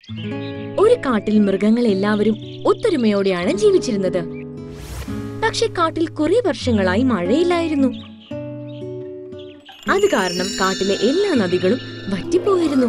ഒരു കാട്ടിൽ മൃഗങ്ങൾ എല്ലാവരും ഒത്തൊരുമയോടെയാണ് ജീവിച്ചിരുന്നത് പക്ഷെ കാട്ടിൽ കുറെ വർഷങ്ങളായി മഴയില്ലായിരുന്നു അത് കാരണം കാട്ടിലെ എല്ലാ നദികളും വറ്റിപ്പോയിരുന്നു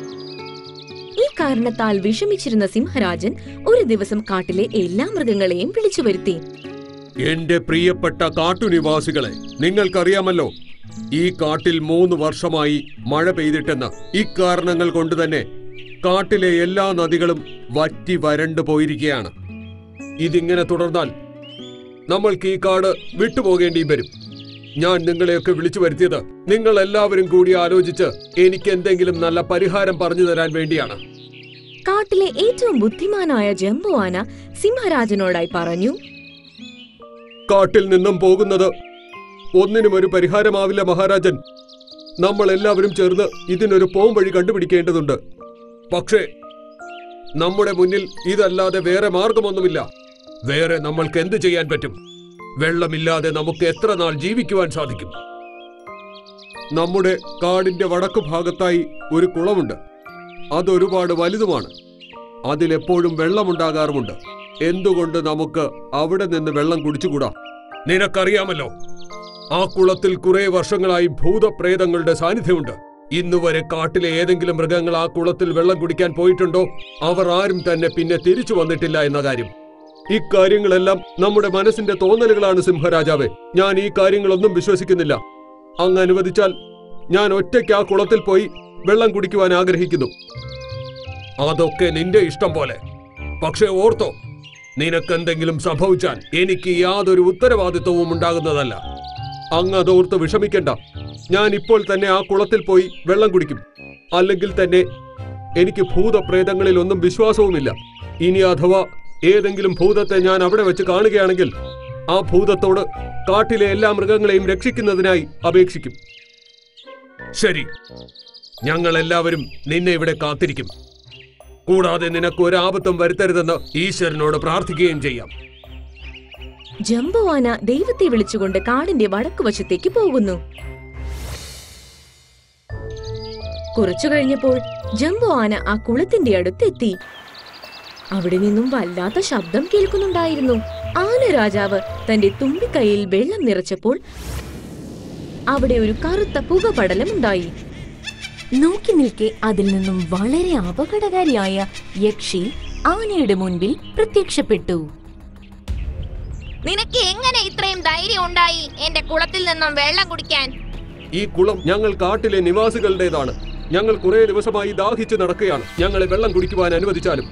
ഈ കാരണത്താൽ വിഷമിച്ചിരുന്ന സിംഹരാജൻ ഒരു ദിവസം കാട്ടിലെ എല്ലാ മൃഗങ്ങളെയും വിളിച്ചു വരുത്തി എന്റെ പ്രിയപ്പെട്ട കാട്ടുനിവാസികളെ നിങ്ങൾക്കറിയാമല്ലോ ഈ കാട്ടിൽ മൂന്ന് വർഷമായി മഴ പെയ്തിട്ടെന്ന് ഇക്കാരണങ്ങൾ കൊണ്ട് തന്നെ കാട്ടിലെ എല്ലാ നദികളും വറ്റി വരണ്ടു പോയിരിക്കുകയാണ് ഇതിങ്ങനെ തുടർന്നാൽ നമ്മൾക്ക് ഈ കാട് വിട്ടുപോകേണ്ടിയും വരും ഞാൻ നിങ്ങളെയൊക്കെ വിളിച്ചു വരുത്തിയത് നിങ്ങൾ എല്ലാവരും കൂടി ആലോചിച്ച് എനിക്ക് എന്തെങ്കിലും നല്ല പരിഹാരം പറഞ്ഞു തരാൻ വേണ്ടിയാണ് കാട്ടിലെ ഏറ്റവും ബുദ്ധിമാനായ ജംബുവാന സിംഹരാജനോടായി പറഞ്ഞു കാട്ടിൽ നിന്നും പോകുന്നത് ഒന്നിനും ഒരു പരിഹാരമാവില്ല മഹാരാജൻ നമ്മൾ എല്ലാവരും ചേർന്ന് ഇതിനൊരു പോം വഴി കണ്ടുപിടിക്കേണ്ടതുണ്ട് പക്ഷേ നമ്മുടെ മുന്നിൽ ഇതല്ലാതെ വേറെ മാർഗമൊന്നുമില്ല വേറെ നമ്മൾക്ക് എന്ത് ചെയ്യാൻ പറ്റും വെള്ളമില്ലാതെ നമുക്ക് എത്ര നാൾ ജീവിക്കുവാൻ സാധിക്കും നമ്മുടെ കാടിന്റെ വടക്കു ഭാഗത്തായി ഒരു കുളമുണ്ട് അതൊരുപാട് വലുതുമാണ് അതിലെപ്പോഴും വെള്ളമുണ്ടാകാറുമുണ്ട് എന്തുകൊണ്ട് നമുക്ക് അവിടെ നിന്ന് വെള്ളം കുടിച്ചുകൂടാ നിനക്കറിയാമല്ലോ ആ കുളത്തിൽ കുറെ വർഷങ്ങളായി ഭൂതപ്രേതങ്ങളുടെ സാന്നിധ്യമുണ്ട് ഇന്നുവരെ കാട്ടിലെ ഏതെങ്കിലും മൃഗങ്ങൾ ആ കുളത്തിൽ വെള്ളം കുടിക്കാൻ പോയിട്ടുണ്ടോ അവർ ആരും തന്നെ പിന്നെ തിരിച്ചു വന്നിട്ടില്ല എന്ന കാര്യം ഇക്കാര്യങ്ങളെല്ലാം നമ്മുടെ മനസ്സിന്റെ തോന്നലുകളാണ് സിംഹരാജാവേ ഞാൻ ഈ കാര്യങ്ങളൊന്നും വിശ്വസിക്കുന്നില്ല അങ്ങ് അനുവദിച്ചാൽ ഞാൻ ഒറ്റയ്ക്ക് ആ കുളത്തിൽ പോയി വെള്ളം കുടിക്കുവാൻ ആഗ്രഹിക്കുന്നു അതൊക്കെ നിന്റെ ഇഷ്ടം പോലെ പക്ഷേ ഓർത്തോ നിനക്കെന്തെങ്കിലും സംഭവിച്ചാൽ എനിക്ക് യാതൊരു ഉത്തരവാദിത്വവും ഉണ്ടാകുന്നതല്ല അങ്ങ് അതോർത്ത് വിഷമിക്കണ്ട ഞാൻ ഇപ്പോൾ തന്നെ ആ കുളത്തിൽ പോയി വെള്ളം കുടിക്കും അല്ലെങ്കിൽ തന്നെ എനിക്ക് ഭൂതപ്രേതങ്ങളിൽ ഒന്നും വിശ്വാസവുമില്ല ഇനി അഥവാ ഏതെങ്കിലും ഭൂതത്തെ ഞാൻ അവിടെ വെച്ച് കാണുകയാണെങ്കിൽ ആ ഭൂതത്തോട് കാട്ടിലെ എല്ലാ മൃഗങ്ങളെയും രക്ഷിക്കുന്നതിനായി അപേക്ഷിക്കും ശരി ഞങ്ങൾ എല്ലാവരും നിന്നെ ഇവിടെ കാത്തിരിക്കും കൂടാതെ നിനക്ക് ഒരാപത്തും വരുത്തരുതെന്ന് ഈശ്വരനോട് പ്രാർത്ഥിക്കുകയും ചെയ്യാം ജംബുവാന ദൈവത്തെ വിളിച്ചുകൊണ്ട് കാടിന്റെ വടക്കുവശത്തേക്ക് പോകുന്നു കുറച്ചു കഴിഞ്ഞപ്പോൾ ജംബുവാന ആ കുളത്തിന്റെ അടുത്തെത്തി അവിടെ നിന്നും വല്ലാത്ത ശബ്ദം കേൾക്കുന്നുണ്ടായിരുന്നു ആന രാജാവ് തന്റെ തുമ്പിക്കൈയിൽ വെള്ളം നിറച്ചപ്പോൾ അവിടെ ഒരു കറുത്ത പുകപടലം ഉണ്ടായി നോക്കി നിൽക്കെ അതിൽ നിന്നും വളരെ അപകടകാരിയായ യക്ഷി ആനയുടെ മുൻപിൽ പ്രത്യക്ഷപ്പെട്ടു നിനക്ക് എങ്ങനെ ഇത്രയും ധൈര്യം ഉണ്ടായി എന്റെ കുളത്തിൽ നിന്നും വെള്ളം കുടിക്കാൻ ഈ കുളം ഞങ്ങൾ കാട്ടിലെ നിവാസികളുടേതാണ് ഞങ്ങൾ കുറെ ദിവസമായി ദാഹിച്ചു നടക്കുകയാണ് ഞങ്ങളെ വെള്ളം കുടിക്കുവാൻ അനുവദിച്ചാലും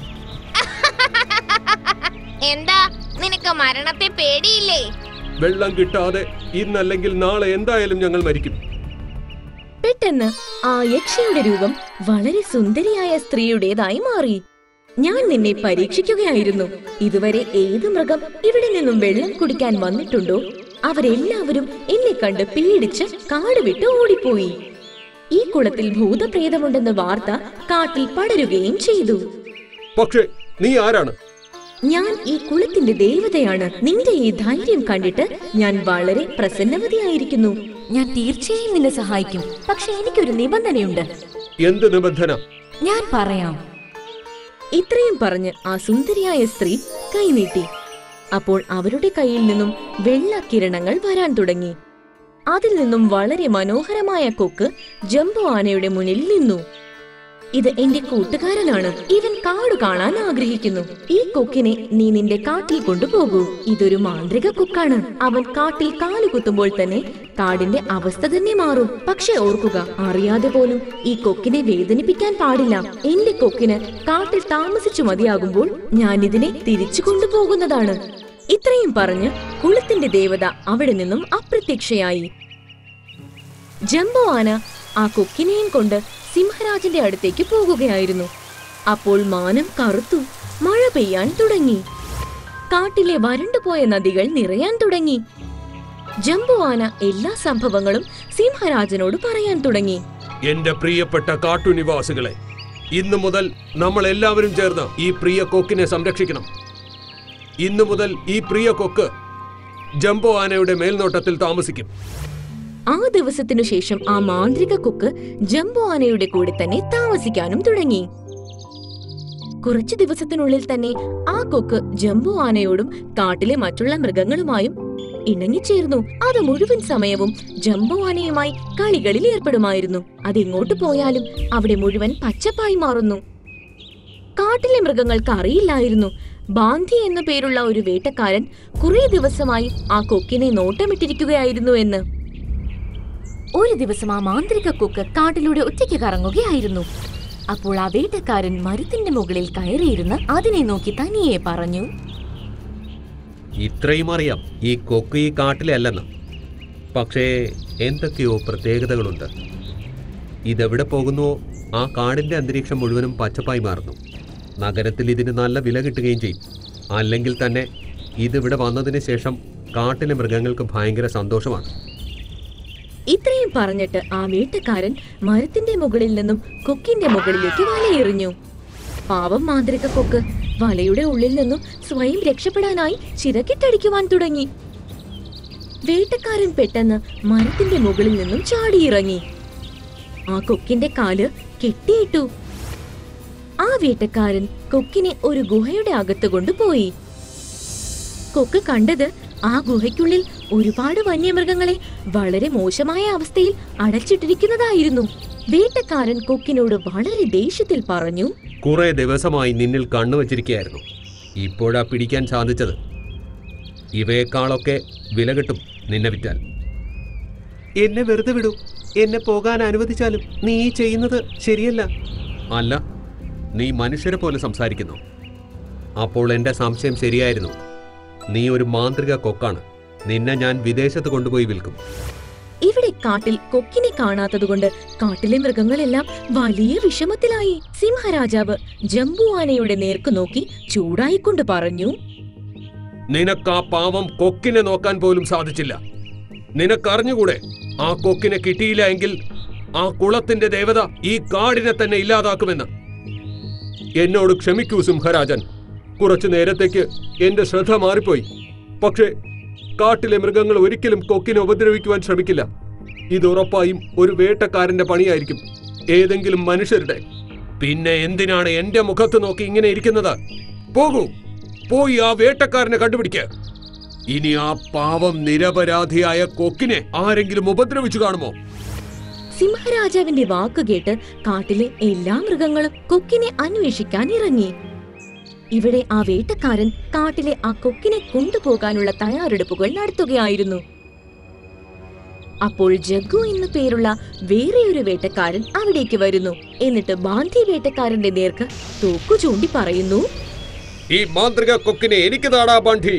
എന്താ നിനക്ക് മരണത്തെ പേടിയില്ലേ വെള്ളം കിട്ടാതെ ഇന്നല്ലെങ്കിൽ നാളെ എന്തായാലും ഞങ്ങൾ മരിക്കും പെട്ടെന്ന് ആ യക്ഷിയുടെ രൂപം വളരെ സുന്ദരിയായ സ്ത്രീയുടേതായി മാറി ഞാൻ നിന്നെ പരീക്ഷിക്കുകയായിരുന്നു ഇതുവരെ ഏത് മൃഗം ഇവിടെ നിന്നും വെള്ളം കുടിക്കാൻ വന്നിട്ടുണ്ടോ അവരെല്ലാവരും എന്നെ കണ്ട് പേടിച്ച് കാട് വിട്ട് ഓടിപ്പോയി ഈ കുളത്തിൽ ഭൂതപ്രേതമുണ്ടെന്ന വാർത്ത കാട്ടിൽ പടരുകയും ചെയ്തു പക്ഷേ നീ ആരാണ് ഞാൻ ഈ കുളത്തിന്റെ ദേവതയാണ് നിന്റെ ഈ ധൈര്യം കണ്ടിട്ട് ഞാൻ വളരെ പ്രസന്നവതിയായിരിക്കുന്നു ഞാൻ തീർച്ചയായും നിന്നെ സഹായിക്കും പക്ഷെ എനിക്കൊരു നിബന്ധനയുണ്ട് എന്ത് നിബന്ധന ഞാൻ പറയാം ഇത്രയും പറഞ്ഞ് ആ സുന്ദരിയായ സ്ത്രീ കൈനീട്ടി അപ്പോൾ അവരുടെ കയ്യിൽ നിന്നും വെള്ളക്കിരണങ്ങൾ വരാൻ തുടങ്ങി അതിൽ നിന്നും വളരെ മനോഹരമായ കൊക്ക് ജംബു ആനയുടെ മുന്നിൽ നിന്നു ഇത് എന്റെ കൂട്ടുകാരനാണ് ഇവൻ കാട് കാണാൻ ആഗ്രഹിക്കുന്നു ഈ കൊക്കിനെ നീ നിന്റെ കാട്ടിൽ കൊണ്ടുപോകൂ ഇതൊരു മാന്ത്രിക കൊക്കാണ് അവൻ കാട്ടിൽ കാല് കുത്തുമ്പോൾ തന്നെ കാടിന്റെ അവസ്ഥ തന്നെ മാറും പക്ഷെ ഓർക്കുക അറിയാതെ പോലും ഈ കൊക്കിനെ വേദനിപ്പിക്കാൻ പാടില്ല എന്റെ കൊക്കിന് കാട്ടിൽ താമസിച്ചു മതിയാകുമ്പോൾ ഞാൻ ഇതിനെ തിരിച്ചു കൊണ്ടുപോകുന്നതാണ് ഇത്രയും പറഞ്ഞ് കുളത്തിന്റെ ദേവത അവിടെ നിന്നും അപ്രത്യക്ഷയായി ജംബോ ആന ആ കൊക്കിനെയും കൊണ്ട് സിംഹരാജന്റെ അടുത്തേക്ക് പോകുകയായിരുന്നു അപ്പോൾ മാനം കറുത്തു മഴ പെയ്യാൻ തുടങ്ങി കാട്ടിലെ വരണ്ടുപോയ നദികൾ നിറയാൻ തുടങ്ങി ജംബു ആന എല്ലാ സംഭവങ്ങളും സിംഹരാജനോട് പറയാൻ തുടങ്ങി എന്റെ പ്രിയപ്പെട്ട കാട്ടുനിവാസികളെ ഇന്നു മുതൽ നമ്മൾ എല്ലാവരും ചേർന്ന് ഈ പ്രിയ കൊക്കിനെ സംരക്ഷിക്കണം ഇന്നു മുതൽ ഈ പ്രിയ കൊക്ക് ജംബോ ആനയുടെ മേൽനോട്ടത്തിൽ താമസിക്കും ആ ദിവസത്തിനു ശേഷം ആ മാന്ത്രിക കൊക്ക് ജംബു ആനയുടെ കൂടെ തന്നെ താമസിക്കാനും തുടങ്ങി കുറച്ചു ദിവസത്തിനുള്ളിൽ തന്നെ ആ കൊക്ക് ജംബു ആനയോടും കാട്ടിലെ മറ്റുള്ള മൃഗങ്ങളുമായും ഇണങ്ങിച്ചേർന്നു അത് മുഴുവൻ സമയവും ജംബു ആനയുമായി കളികളിൽ ഏർപ്പെടുമായിരുന്നു അതെങ്ങോട്ട് പോയാലും അവിടെ മുഴുവൻ പച്ചപ്പായി മാറുന്നു കാട്ടിലെ മൃഗങ്ങൾക്ക് അറിയില്ലായിരുന്നു ബാന്തി എന്ന പേരുള്ള ഒരു വേട്ടക്കാരൻ കുറെ ദിവസമായി ആ കൊക്കിനെ നോട്ടമിട്ടിരിക്കുകയായിരുന്നു എന്ന് ഒരു ദിവസം ആ മാന്ത്രിക കൊക്ക് കാട്ടിലൂടെ ഒറ്റയ്ക്ക് കറങ്ങുകയായിരുന്നു അപ്പോൾ ആ വേട്ടക്കാരൻ മരത്തിന്റെ മുകളിൽ കയറിയിരുന്ന് അതിനെ നോക്കി തനിയെ പറഞ്ഞു ഇത്രയും അറിയാം ഈ കൊക്ക് ഈ കാട്ടിലെ അല്ലെന്ന് പക്ഷേ എന്തൊക്കെയോ പ്രത്യേകതകളുണ്ട് ഇതെവിടെ പോകുന്നുവോ ആ കാടിന്റെ അന്തരീക്ഷം മുഴുവനും പച്ചപ്പായി മാറുന്നു നഗരത്തിൽ ഇതിന് നല്ല വില കിട്ടുകയും ചെയ്യും അല്ലെങ്കിൽ തന്നെ ഇതിവിടെ വന്നതിന് ശേഷം കാട്ടിലെ മൃഗങ്ങൾക്ക് ഭയങ്കര സന്തോഷമാണ് ഇത്രയും പറഞ്ഞിട്ട് ആ വേട്ടക്കാരൻ മരത്തിന്റെ മുകളിൽ നിന്നും കൊക്കിന്റെ മുകളിലേക്ക് വലയെറിഞ്ഞു പാവം മാന്ത്രിക കൊക്ക് വലയുടെ ഉള്ളിൽ നിന്നും സ്വയം രക്ഷപ്പെടാനായി ചിറകിട്ടടിക്കുവാൻ തുടങ്ങി വേട്ടക്കാരൻ പെട്ടെന്ന് മരത്തിന്റെ മുകളിൽ നിന്നും ചാടിയിറങ്ങി ആ കൊക്കിന്റെ കാല് കെട്ടിയിട്ടു ആ വേട്ടക്കാരൻ കൊക്കിനെ ഒരു ഗുഹയുടെ അകത്ത് കൊണ്ടുപോയി കൊക്ക് കണ്ടത് ആ ഗുഹയ്ക്കുള്ളിൽ ഒരുപാട് വന്യമൃഗങ്ങളെ വളരെ മോശമായ അവസ്ഥയിൽ അടച്ചിട്ടിരിക്കുന്നതായിരുന്നു വേട്ടക്കാരൻ കൊക്കിനോട് വളരെ ദേഷ്യത്തിൽ പറഞ്ഞു കുറെ ദിവസമായി നിന്നിൽ കണ്ണുവച്ചിരിക്കുകയായിരുന്നു ഇപ്പോഴാ പിടിക്കാൻ സാധിച്ചത് ഇവയെക്കാളൊക്കെ വില കിട്ടും നിന്നെ വിറ്റാൽ എന്നെ വെറുതെ വിടൂ എന്നെ പോകാൻ അനുവദിച്ചാലും നീ ഈ ചെയ്യുന്നത് ശരിയല്ല അല്ല നീ മനുഷ്യരെ പോലെ സംസാരിക്കുന്നു അപ്പോൾ എൻ്റെ സംശയം ശരിയായിരുന്നു നീ ഒരു മാന്ത്രിക കൊക്കാണ് നിന്നെ ഞാൻ വിദേശത്ത് കൊണ്ടുപോയി വിൽക്കും ഇവിടെ കാട്ടിൽ കൊക്കിനെ കാണാത്തതുകൊണ്ട് കാട്ടിലെ മൃഗങ്ങളെല്ലാം വലിയ വിഷമത്തിലായി സിംഹരാജാവ് ജംബു ആനയുടെ നേർക്ക് നോക്കി ചൂടായിക്കൊണ്ട് പറഞ്ഞു നിനക്ക് ആ പാവം കൊക്കിനെ നോക്കാൻ പോലും സാധിച്ചില്ല നിനക്കറിഞ്ഞുകൂടെ ആ കൊക്കിനെ കിട്ടിയില്ല എങ്കിൽ ആ കുളത്തിന്റെ ദേവത ഈ കാടിനെ തന്നെ ഇല്ലാതാക്കുമെന്ന് എന്നോട് ക്ഷമിക്കൂ സിംഹരാജൻ കുറച്ചു നേരത്തേക്ക് എന്റെ ശ്രദ്ധ മാറിപ്പോയി പക്ഷേ കാട്ടിലെ മൃഗങ്ങൾ ഒരിക്കലും കൊക്കിനെ ഉപദ്രവിക്കുവാൻ ശ്രമിക്കില്ല ഇത് ഉറപ്പായും ഒരു വേട്ടക്കാരന്റെ പണിയായിരിക്കും ഏതെങ്കിലും മനുഷ്യരുടെ പിന്നെ എന്തിനാണ് എന്റെ മുഖത്ത് നോക്കി ഇങ്ങനെ ഇരിക്കുന്നത് പോകൂ പോയി ആ വേട്ടക്കാരനെ കണ്ടുപിടിക്ക ഇനി ആ പാവം നിരപരാധിയായ കൊക്കിനെ ആരെങ്കിലും ഉപദ്രവിച്ചു കാണുമോ സിംഹരാജാവിന്റെ വാക്ക് കേട്ട് കാട്ടിലെ എല്ലാ മൃഗങ്ങളും കൊക്കിനെ അന്വേഷിക്കാൻ ഇറങ്ങി ഇവിടെ ആ വേട്ടക്കാരൻ കാട്ടിലെ ആ കൊക്കിനെ കൊണ്ടുപോകാനുള്ള തയ്യാറെടുപ്പുകൾ നടത്തുകയായിരുന്നു അപ്പോൾ ജഗ്ഗു എന്നു പേരുള്ള വേറെ ഒരു വേട്ടക്കാരൻ അവിടേക്ക് വരുന്നു എന്നിട്ട് ബാന്ധി വേട്ടക്കാരന്റെ നേർക്ക് തോക്കു ചൂണ്ടി പറയുന്നു ഈ മാന്ത്രിക കൊക്കിനെ എനിക്ക് താടാ ബണ്ടി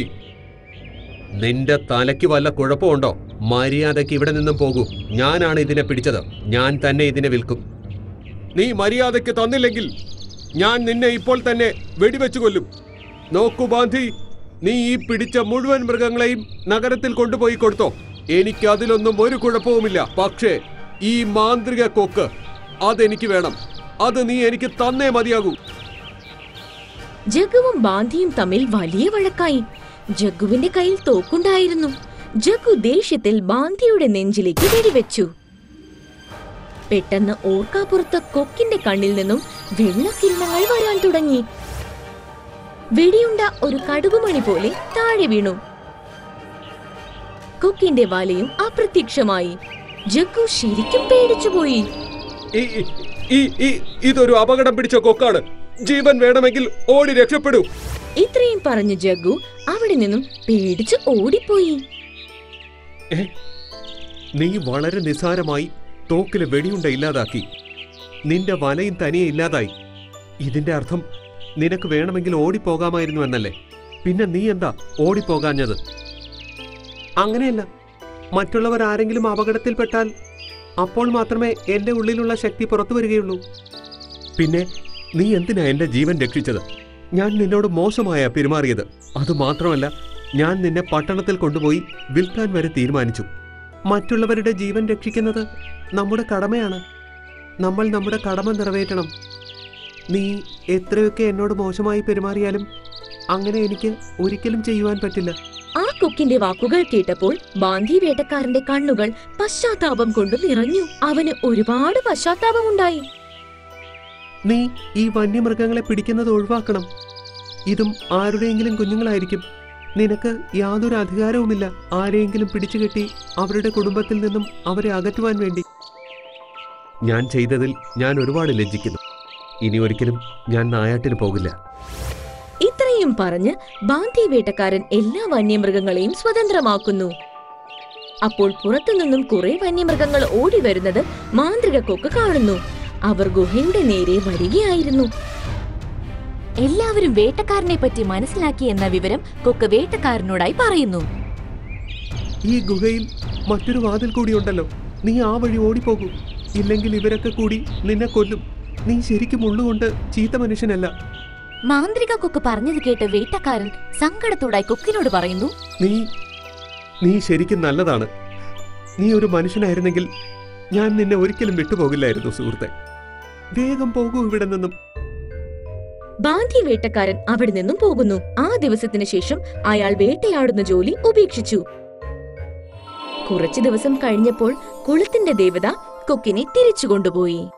നിന്റെ തലയ്ക്ക് വല്ല കുഴപ്പമുണ്ടോ മര്യാദയ്ക്ക് ഇവിടെ നിന്നും പോകൂ ഞാനാണ് ഇതിനെ പിടിച്ചത് ഞാൻ തന്നെ ഇതിനെ വിൽക്കും നീ മര്യാദയ്ക്ക് തന്നില്ലെങ്കിൽ ഞാൻ നിന്നെ ഇപ്പോൾ തന്നെ വെടിവെച്ചു കൊല്ലും നോക്കൂ ബാന്ധി നീ ഈ പിടിച്ച മുഴുവൻ മൃഗങ്ങളെയും നഗരത്തിൽ കൊണ്ടുപോയി കൊടുത്തോ എനിക്ക് അതിലൊന്നും ഒരു കുഴപ്പവുമില്ല പക്ഷേ ഈ മാന്ത്രിക കൊക്ക് അതെനിക്ക് വേണം അത് നീ എനിക്ക് തന്നേ മതിയാകൂ ജഗ്ഗുവും ബാന്ധിയും തമ്മിൽ വലിയ വഴക്കായി ജഗ്ഗുവിന്റെ കയ്യിൽ തോക്കുണ്ടായിരുന്നു ജഗ്ഗു ദേഷ്യത്തിൽ ബാന്ധിയുടെ നെഞ്ചിലേക്ക് വെടിവെച്ചു പെട്ടെന്ന് ഓർക്കാപ്പുറത്ത് കൊക്കിന്റെ കണ്ണിൽ നിന്നും വെള്ളക്കിരണങ്ങൾ വരാൻ തുടങ്ങി വെടിയുണ്ട ഒരു കടുകുമണി പോലെ താഴെ വീണു കൊക്കിന്റെ വലയും അപ്രത്യക്ഷമായി ജഗ്ഗു ശരിക്കും പേടിച്ചുപോയി ഈ ഈ- ഈ ഈ ഇതൊരു അപകടം പിടിച്ച കൊക്കാണ് ജീവൻ വേണമെങ്കിൽ ഓടി രക്ഷപ്പെടൂ ഇത്രയും പറഞ്ഞു ജഗ്ഗു അവിടെ നിന്നും പേടിച്ച് ഓടിപ്പോയി ഏ? നീ വളരെ നിസ്സാരമായി തോക്കിലെ വെടിയുണ്ട ഇല്ലാതാക്കി നിന്റെ വലയും തനിയെ ഇല്ലാതായി ഇതിന്റെ അർത്ഥം നിനക്ക് വേണമെങ്കിൽ ഓടിപ്പോകാമായിരുന്നു എന്നല്ലേ പിന്നെ നീ എന്താ ഓടിപ്പോകാഞ്ഞത് അങ്ങനെയല്ല മറ്റുള്ളവർ ആരെങ്കിലും അപകടത്തിൽപ്പെട്ടാൽ അപ്പോൾ മാത്രമേ എന്റെ ഉള്ളിലുള്ള ശക്തി പുറത്തു വരികയുള്ളൂ പിന്നെ നീ എന്തിനാ എന്റെ ജീവൻ രക്ഷിച്ചത് ഞാൻ നിന്നോട് മോശമായ പെരുമാറിയത് അതുമാത്രമല്ല ഞാൻ നിന്നെ പട്ടണത്തിൽ കൊണ്ടുപോയി വിൽക്കാൻ വരെ തീരുമാനിച്ചു മറ്റുള്ളവരുടെ ജീവൻ രക്ഷിക്കുന്നത് നമ്മുടെ കടമയാണ് നമ്മൾ നമ്മുടെ കടമ നിറവേറ്റണം നീ എത്രയൊക്കെ എന്നോട് മോശമായി പെരുമാറിയാലും അങ്ങനെ എനിക്ക് ഒരിക്കലും ചെയ്യുവാൻ പറ്റില്ല ആ കൊക്കിന്റെ വാക്കുകൾ കേട്ടപ്പോൾ ബാന്ധി വേട്ടക്കാരന്റെ കണ്ണുകൾ പശ്ചാത്താപം കൊണ്ട് നിറഞ്ഞു അവന് ഒരുപാട് പശ്ചാത്താപമുണ്ടായി നീ ഈ വന്യമൃഗങ്ങളെ പിടിക്കുന്നത് ഒഴിവാക്കണം ഇതും ആരുടെയെങ്കിലും കുഞ്ഞുങ്ങളായിരിക്കും നിനക്ക് യാതൊരു അധികാരവുമില്ല ആരെയെങ്കിലും പിടിച്ചുകെട്ടി അവരുടെ കുടുംബത്തിൽ നിന്നും അവരെ അകറ്റുവാൻ വേണ്ടി ഞാൻ ചെയ്തതിൽ ഞാൻ ഒരുപാട് ലജ്ജിക്കുന്നു ഇനി ഒരിക്കലും ഞാൻ നായാട്ടിന് പോകില്ല ഇത്രയും പറഞ്ഞ് ബാന്തി വേട്ടക്കാരൻ എല്ലാ വന്യമൃഗങ്ങളെയും സ്വതന്ത്രമാക്കുന്നു അപ്പോൾ പുറത്തുനിന്നും കുറെ വന്യമൃഗങ്ങൾ ഓടി വരുന്നത് മാന്ത്രിക കൊക്ക് കാണുന്നു അവർ ഗുഹയുടെ നേരെ വരികയായിരുന്നു എല്ലാവരും വേട്ടക്കാരനെ പറ്റി മനസ്സിലാക്കി എന്ന വിവരം കൊക്ക് വേട്ടക്കാരനോടായി പറയുന്നു ഈ ഗുഹയിൽ മറ്റൊരു വാതിൽ കൂടിയുണ്ടല്ലോ നീ ആ വഴി ഓടിപ്പോകൂ ഇല്ലെങ്കിൽ ഇവരൊക്കെ കൂടി നിന്നെ കൊല്ലും നീ ശരിക്കും ഉള്ളുകൊണ്ട് ചീത്ത മനുഷ്യനല്ല മാന്ത്രിക കൊക്ക് പറഞ്ഞത് കേട്ട് വേട്ടക്കാരൻ സങ്കടത്തോടായി കൊക്കിനോട് പറയുന്നു നീ നീ ശരിക്കും നല്ലതാണ് നീ ഒരു മനുഷ്യനായിരുന്നെങ്കിൽ ഞാൻ നിന്നെ ഒരിക്കലും വിട്ടുപോകില്ലായിരുന്നു സുഹൃത്തെ വേഗം പോകൂ ഇവിടെ നിന്നും ബാന്തി വേട്ടക്കാരൻ അവിടെ നിന്നും പോകുന്നു ആ ദിവസത്തിന് ശേഷം അയാൾ വേട്ടയാടുന്ന ജോലി ഉപേക്ഷിച്ചു കുറച്ചു ദിവസം കഴിഞ്ഞപ്പോൾ കുളത്തിന്റെ ദേവത കൊക്കിനെ തിരിച്ചു കൊണ്ടുപോയി